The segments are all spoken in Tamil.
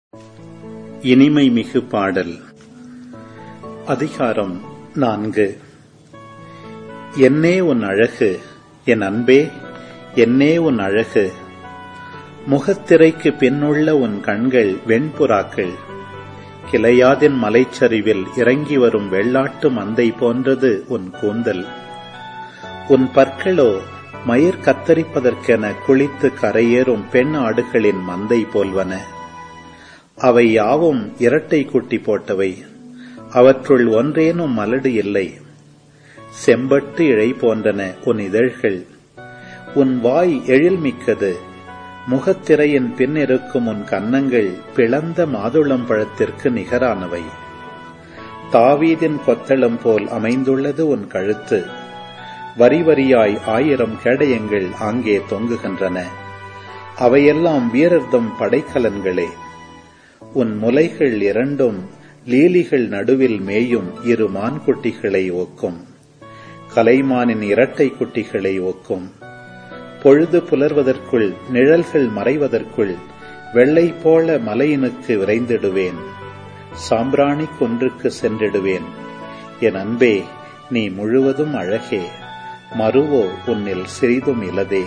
இனிமை மிகு பாடல் அதிகாரம் நான்கு என்னே உன் அழகு என் அன்பே என்னே உன் அழகு முகத்திரைக்கு பின்னுள்ள உன் கண்கள் வெண்புறாக்கள் கிளையாதின் மலைச்சரிவில் இறங்கி வரும் வெள்ளாட்டு மந்தை போன்றது உன் கூந்தல் உன் பற்களோ மயிர் கத்தரிப்பதற்கென குளித்து கரையேறும் பெண் ஆடுகளின் மந்தை போல்வன அவை யாவும் இரட்டை குட்டி போட்டவை அவற்றுள் ஒன்றேனும் மலடு இல்லை செம்பட்டு இழை போன்றன உன் இதழ்கள் உன் வாய் எழில்மிக்கது முகத்திரையின் பின் இருக்கும் உன் கன்னங்கள் பிளந்த மாதுளம் பழத்திற்கு நிகரானவை தாவீதின் கொத்தளம் போல் அமைந்துள்ளது உன் கழுத்து வரி வரியாய் ஆயிரம் கேடயங்கள் அங்கே தொங்குகின்றன அவையெல்லாம் வீரர்தம் படைக்கலன்களே உன் முலைகள் இரண்டும் லீலிகள் நடுவில் மேயும் இரு மான்குட்டிகளை ஒக்கும் கலைமானின் இரட்டை குட்டிகளை ஒக்கும் பொழுது புலர்வதற்குள் நிழல்கள் மறைவதற்குள் வெள்ளை போல மலையினுக்கு விரைந்திடுவேன் சாம்பிராணி குன்றுக்கு சென்றிடுவேன் என் அன்பே நீ முழுவதும் அழகே மறுவோ உன்னில் சிறிதும் இலதே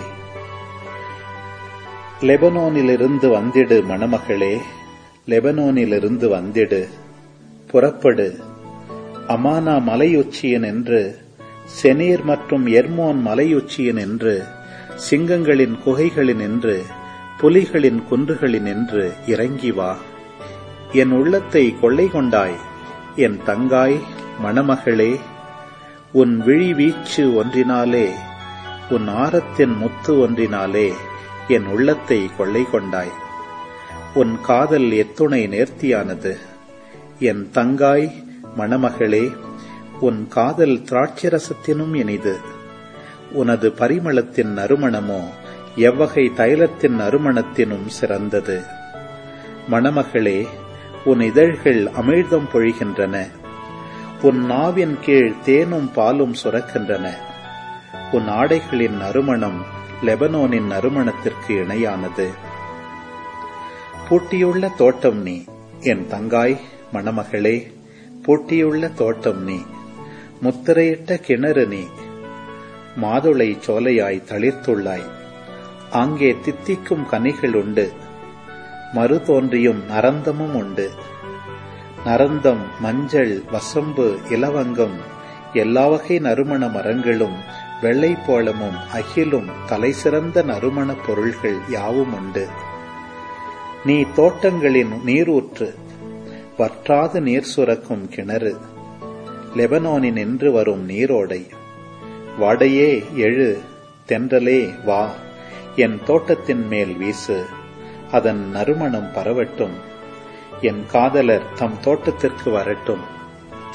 லெபனோனிலிருந்து வந்திடு மணமகளே லெபனோனிலிருந்து வந்திடு புறப்படு அமானா மலையுச்சியன் என்று செனீர் மற்றும் எர்மோன் மலையுச்சியன் என்று சிங்கங்களின் குகைகளின் என்று புலிகளின் குன்றுகளின் என்று இறங்கி வா என் உள்ளத்தை கொள்ளை கொண்டாய் என் தங்காய் மணமகளே உன் விழி வீச்சு ஒன்றினாலே உன் ஆரத்தின் முத்து ஒன்றினாலே என் உள்ளத்தை கொள்ளை கொண்டாய் உன் காதல் எத்துணை நேர்த்தியானது என் தங்காய் மணமகளே உன் காதல் திராட்சரசத்தினும் இனிது உனது பரிமளத்தின் நறுமணமோ எவ்வகை தைலத்தின் நறுமணத்தினும் சிறந்தது மணமகளே உன் இதழ்கள் அமிழ்தம் பொழிகின்றன உன் நாவின் கீழ் தேனும் பாலும் சுரக்கின்றன உன் ஆடைகளின் நறுமணம் லெபனோனின் நறுமணத்திற்கு இணையானது பூட்டியுள்ள தோட்டம் நீ என் தங்காய் மணமகளே பூட்டியுள்ள தோட்டம் நீ முத்திரையிட்ட கிணறு நீ மாதுளை சோலையாய் தளிர்த்துள்ளாய் அங்கே தித்திக்கும் கனிகள் உண்டு மறு தோன்றியும் நரந்தமும் உண்டு நரந்தம் மஞ்சள் வசம்பு இலவங்கம் எல்லா வகை நறுமண மரங்களும் வெள்ளை போளமும் அகிலும் தலை சிறந்த நறுமண பொருள்கள் யாவும் உண்டு நீ தோட்டங்களின் நீரூற்று வற்றாது நீர் சுரக்கும் கிணறு லெபனோனின் என்று வரும் நீரோடை வாடையே எழு தென்றலே வா என் தோட்டத்தின் மேல் வீசு அதன் நறுமணம் பரவட்டும் என் காதலர் தம் தோட்டத்திற்கு வரட்டும்